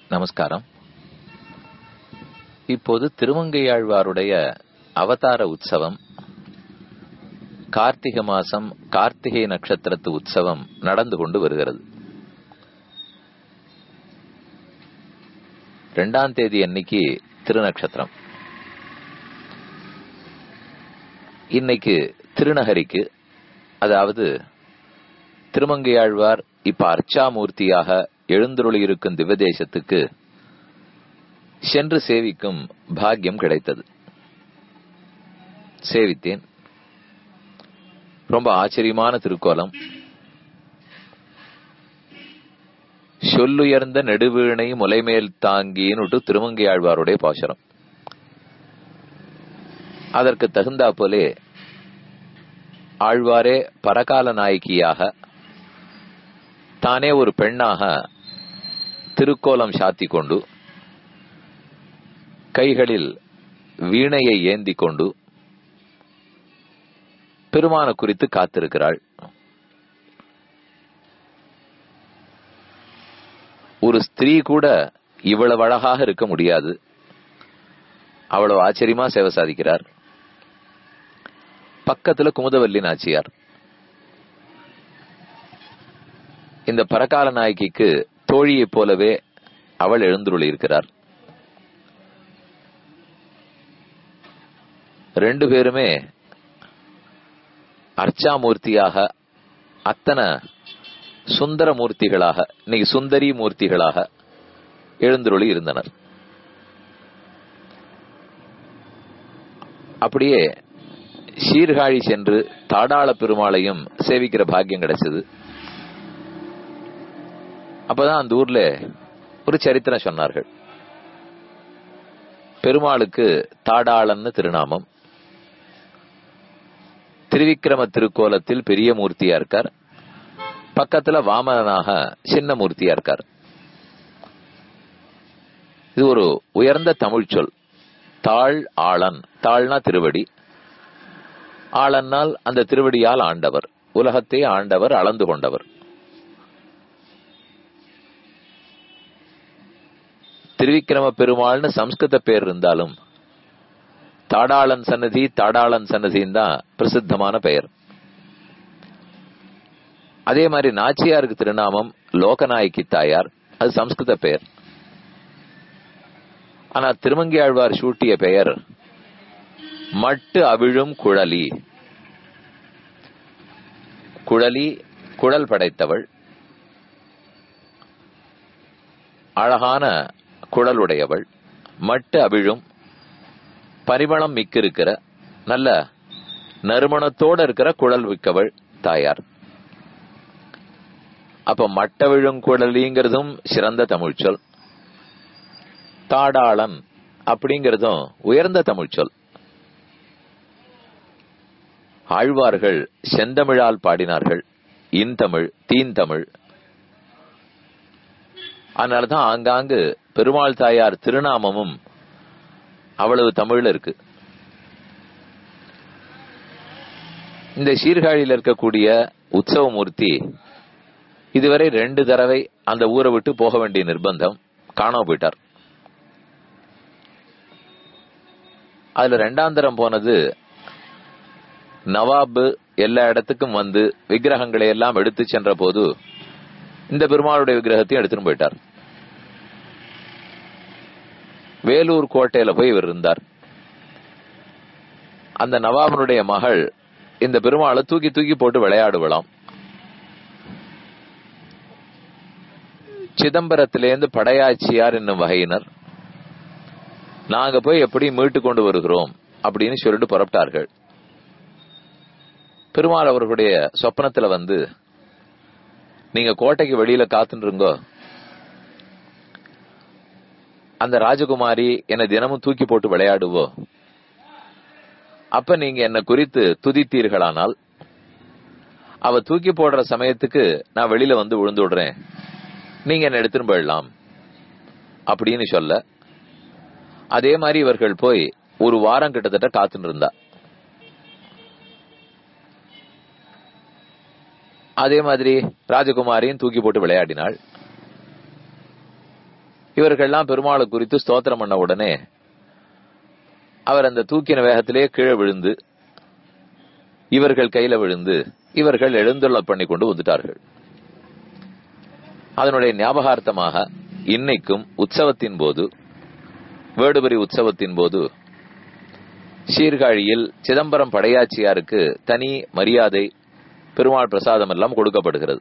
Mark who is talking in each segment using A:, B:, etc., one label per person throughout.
A: நமஸ்காரம் இப்போது திருமங்கையாழ்வாருடைய அவதார உற்சவம் கார்த்திகை மாசம் கார்த்திகை நட்சத்திரத்து உற்சவம் நடந்து கொண்டு வருகிறது ரெண்டாம் தேதி அன்னைக்கு திருநக்ஷத்திரம் இன்னைக்கு திருநகரிக்கு அதாவது திருமங்கையாழ்வார் இப்ப அர்ச்சாமூர்த்தியாக எழுந்துருளி இருக்கும் திவ்யதேசத்துக்கு சென்று சேவிக்கும் பாக்கியம் கிடைத்தது சேவித்தேன் ரொம்ப ஆச்சரியமான திருக்கோலம் சொல்லுயர்ந்த நெடுவீணை முலைமேல் தாங்கின்னு திருமங்கையாழ்வாருடைய பாசுரம் அதற்கு தகுந்தா போலே ஆழ்வாரே பரகால நாயகியாக தானே ஒரு பெண்ணாக திருக்கோலம் சாத்தி கொண்டு கைகளில் வீணையை ஏந்தி கொண்டு பெருமான குறித்து காத்திருக்கிறாள் ஒரு ஸ்திரீ கூட இவ்வளவு அழகாக இருக்க முடியாது அவ்வளவு ஆச்சரியமா சேவை சாதிக்கிறார் பக்கத்துல குமுதவல்லி நாச்சியார் இந்த பரகால நாயகிக்கு தோழியைப் போலவே அவள் எழுந்துருளி இருக்கிறார் ரெண்டு பேருமே அர்ச்சாமூர்த்தியாக அத்தனை சுந்தர மூர்த்திகளாக இன்னைக்கு சுந்தரி மூர்த்திகளாக எழுந்துருளி இருந்தனர் அப்படியே சீர்காழி சென்று தாடாள பெருமாளையும் சேவிக்கிற பாக்கியம் கிடைச்சது அப்பதான் அந்த ஊர்ல ஒரு சரித்திரம் சொன்னார்கள் பெருமாளுக்கு தாடாளன்னு திருநாமம் திருவிக்கிரம திருக்கோலத்தில் பெரிய மூர்த்தியா இருக்கார் பக்கத்துல வாமனாக சின்ன மூர்த்தியா இருக்கார் இது ஒரு உயர்ந்த தமிழ் சொல் தாழ் ஆளன் தாழ்னா திருவடி ஆளன்னால் அந்த திருவடியால் ஆண்டவர் உலகத்தை ஆண்டவர் அளந்து கொண்டவர் திருவிக்கிரம பெருமாள்னு சம்ஸ்கிருத பேர் இருந்தாலும் தாடாளன் சன்னதி தாடாளன் சன்னதின்னு தான் பிரசித்தமான பெயர் அதே மாதிரி நாச்சியாருக்கு திருநாமம் லோகநாயகி தாயார் அது சம்ஸ்கிருத பெயர் ஆனா திருமங்கியாழ்வார் சூட்டிய பெயர் மட்டு அவிழும் குழலி குழலி குழல் படைத்தவள் அழகான குழலுடையவள் மட்டு அவிழும் பரிமளம் மிக்க இருக்கிற நல்ல நறுமணத்தோட இருக்கிற குழல் மிக்கவள் தாயார் அப்ப மட்ட விழுங்குழலிங்கிறதும் சிறந்த தமிழ் சொல் தாடாளன் அப்படிங்கிறதும் உயர்ந்த தமிழ் சொல் ஆழ்வார்கள் செந்தமிழால் பாடினார்கள் இன்தமிழ் தீந்தமிழ் அதனாலதான் ஆங்காங்கு பெருமாள் தாயார் திருநாமமும் அவ்வளவு தமிழ்ல இருக்கு இந்த சீர்காழியில் இருக்கக்கூடிய உற்சவமூர்த்தி இதுவரை ரெண்டு தடவை அந்த ஊரை விட்டு போக வேண்டிய நிர்பந்தம் காணாம போயிட்டார் அதுல ரெண்டாம் தரம் போனது நவாபு எல்லா இடத்துக்கும் வந்து விக்கிரகங்களை எல்லாம் எடுத்து சென்ற போது இந்த பெருமாளுடைய விக்கிரகத்தையும் எடுத்துன்னு போயிட்டார் வேலூர் கோட்டையில போய் இவர் இருந்தார் அந்த நவாபனுடைய மகள் இந்த பெருமாளை தூக்கி தூக்கி போட்டு விளையாடுவலாம் சிதம்பரத்திலேருந்து படையாச்சியார் என்னும் வகையினர் நாங்க போய் எப்படி மீட்டு கொண்டு வருகிறோம் அப்படின்னு சொல்லிட்டு புறப்பட்டார்கள் பெருமாள் அவர்களுடைய சொப்பனத்துல வந்து நீங்க கோட்டைக்கு வெளியில காத்துருங்கோ அந்த ராஜகுமாரி என்னை தினமும் தூக்கி போட்டு விளையாடுவோ அப்ப நீங்க என்ன குறித்து துதித்தீர்களானால் அவ தூக்கி போடுற சமயத்துக்கு நான் வெளியில வந்து விழுந்து விடுறேன் நீங்க என்ன எடுத்துன்னு போயிடலாம் அப்படின்னு சொல்ல அதே மாதிரி இவர்கள் போய் ஒரு வாரம் கிட்டத்தட்ட காத்துன்னு இருந்தா அதே மாதிரி ராஜகுமாரியும் தூக்கி போட்டு விளையாடினாள் இவர்கள்லாம் பெருமாளை குறித்து ஸ்தோத்திரம் பண்ண உடனே அவர் அந்த தூக்கின வேகத்திலே கீழே விழுந்து இவர்கள் கையில விழுந்து இவர்கள் எழுந்துள்ள பண்ணி கொண்டு வந்துட்டார்கள் அதனுடைய ஞாபகார்த்தமாக இன்னைக்கும் உற்சவத்தின் போது வேடுபரி உற்சவத்தின் போது சீர்காழியில் சிதம்பரம் படையாச்சியாருக்கு தனி மரியாதை பெருமாள் பிரசாதம் எல்லாம் கொடுக்கப்படுகிறது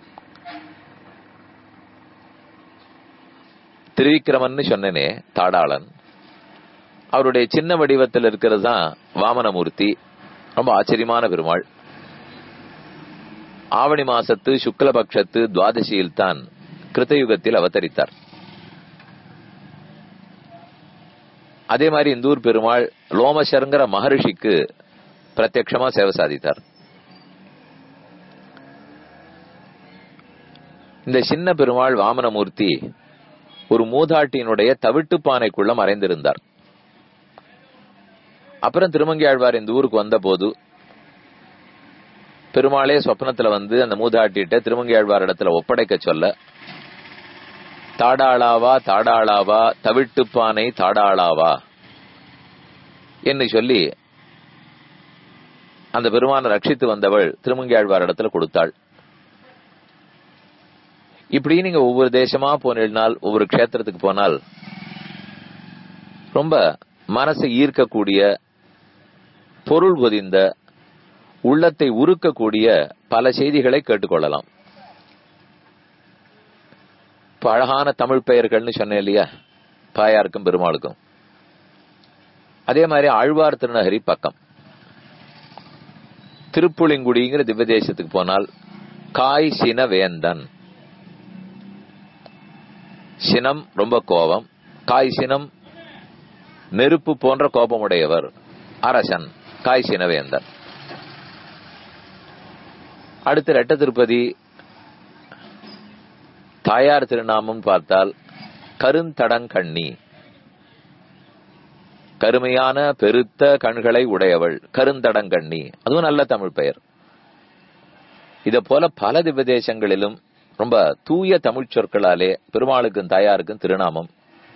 A: திருவிக்கிரமன் சொன்னனே தாடாளன் அவருடைய சின்ன வடிவத்தில் இருக்கிறது தான் வாமனமூர்த்தி ரொம்ப ஆச்சரியமான பெருமாள் ஆவணி மாசத்து சுக்லபக்ஷத்து துவாதசியில் தான் கிருத்தயுகத்தில் அவதரித்தார் அதே மாதிரி இந்தூர் பெருமாள் லோமசருங்கிற மகரிஷிக்கு பிரத்யட்சமா சேவை சாதித்தார் இந்த சின்ன பெருமாள் வாமனமூர்த்தி ஒரு மூதாட்டியினுடைய தவிட்டு பானைக்குள்ள மறைந்திருந்தார் அப்புறம் திருமங்கியாழ்வார் இந்த ஊருக்கு வந்த போது பெருமாளே சொப்னத்துல வந்து அந்த மூதாட்டிட்ட திருமங்கியாழ்வார் இடத்துல ஒப்படைக்க சொல்ல தாடாளாவா தாடாளாவா தவிட்டுப்பானை தாடாளாவா என்று சொல்லி அந்த பெருமானை ரட்சித்து வந்தவள் திருமங்கியாழ்வார் இடத்துல கொடுத்தாள் இப்படி நீங்க ஒவ்வொரு தேசமா போனால் ஒவ்வொரு க்ஷேத்திரத்துக்கு போனால் ரொம்ப மனசை ஈர்க்கக்கூடிய பொருள் பொதிந்த உள்ளத்தை உருக்கக்கூடிய பல செய்திகளை கேட்டுக்கொள்ளலாம் இப்ப அழகான தமிழ் பெயர்கள்னு சொன்னேன் இல்லையா பாயாருக்கும் பெருமாளுக்கும் அதே மாதிரி ஆழ்வார் திருநகரி பக்கம் திருப்புளிங்குடிங்கிற திவ்ய தேசத்துக்கு போனால் காய் சின வேந்தன் சினம் ரொம்ப கோபம் காய் சினம் நெருப்பு போன்ற கோபமுடையவர் அரசன் காய் சினவேந்தன் அடுத்து ரெட்ட திருப்பதி தாயார் திருநாமம் பார்த்தால் கருந்தடங்கண்ணி கருமையான பெருத்த கண்களை உடையவள் கருந்தடங்கண்ணி அதுவும் நல்ல தமிழ் பெயர் இத போல பல திவ்ய தேசங்களிலும் ரொம்ப தூய தமிழ் சொற்களாலே பெருமாளுக்கும் தாயாருக்கும் திருநாமம்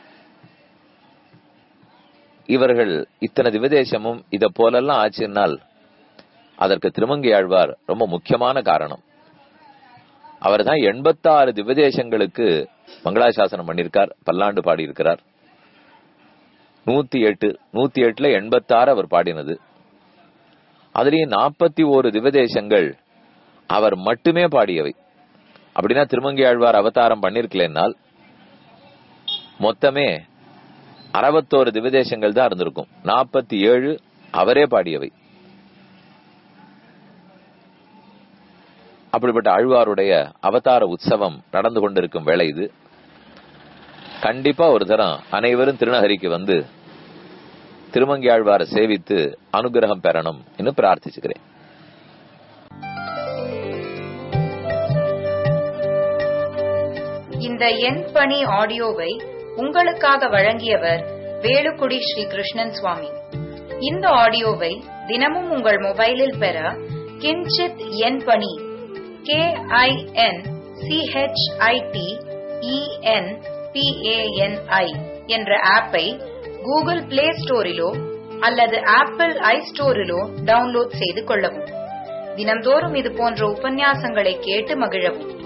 A: இவர்கள் இத்தனை திவதேசமும் இத போலெல்லாம் ஆச்சுன்னால் அதற்கு திருமங்கை ஆழ்வார் ரொம்ப முக்கியமான காரணம் அவர் தான் எண்பத்தாறு திவதேசங்களுக்கு மங்களாசாசனம் பண்ணியிருக்கார் பல்லாண்டு பாடியிருக்கிறார் நூத்தி எட்டு நூத்தி எட்டுல எண்பத்தாறு அவர் பாடினது அதுலயும் நாற்பத்தி ஓரு திவதேசங்கள் அவர் மட்டுமே பாடியவை அப்படின்னா திருமங்கை ஆழ்வார் அவதாரம் பண்ணிருக்கலனால் மொத்தமே அறுபத்தோரு திவதேசங்கள் தான் இருந்திருக்கும் நாற்பத்தி ஏழு அவரே பாடியவை அப்படிப்பட்ட ஆழ்வாருடைய அவதார உற்சவம் நடந்து கொண்டிருக்கும் வேளை இது கண்டிப்பா ஒரு தரம் அனைவரும் திருநகரிக்கு வந்து திருமங்கி ஆழ்வாரை சேவித்து அனுகிரகம் பெறணும் என்று பிரார்த்திச்சுக்கிறேன்
B: இந்த எண் பணி ஆடியோவை உங்களுக்காக வழங்கியவர் வேலுக்குடி ஸ்ரீ கிருஷ்ணன் சுவாமி இந்த ஆடியோவை தினமும் உங்கள் மொபைலில் பெற கிஞ்சித் எண் பணி கே ஐ என் சிஹெச்ஐடி இஎன் பிஏஎன்ஐ என்ற ஆப்பை கூகுள் பிளே ஸ்டோரிலோ அல்லது ஆப்பிள் ஐ ஸ்டோரிலோ டவுன்லோட் செய்து கொள்ளவும் தினம்தோறும் இது போன்ற உபன்யாசங்களை கேட்டு மகிழவும்